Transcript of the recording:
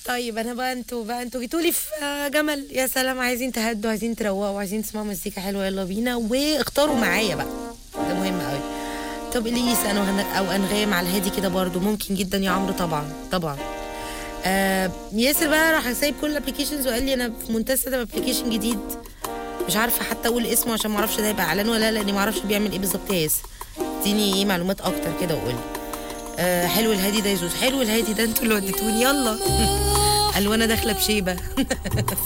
طيب انا بقى انتوا بقى انتوا جيتوا لي في آه، جمل يا سلام عايزين تهدوا عايزين تروقوا عايزين تسمعوا مزيكا حلوه يلا بينا واختاروا معايا بقى ده مهم قوي طب اليس انا وهن- او انغام على الهادي كده برضو ممكن جدا يا عمرو طبعا طبعا آه ياسر بقى راح سايب كل الابلكيشنز وقال لي انا في منتسى ابلكيشن جديد مش عارفه حتى اقول اسمه عشان ما اعرفش ده يبقى اعلان ولا لا لاني ما اعرفش بيعمل ايه بالظبط يا ياسر اديني ايه معلومات اكتر كده وقولي آه حلو الهادي ده يا زوز حلو الهادي ده انتوا اللي وديتوني يلا قال وانا داخله بشيبه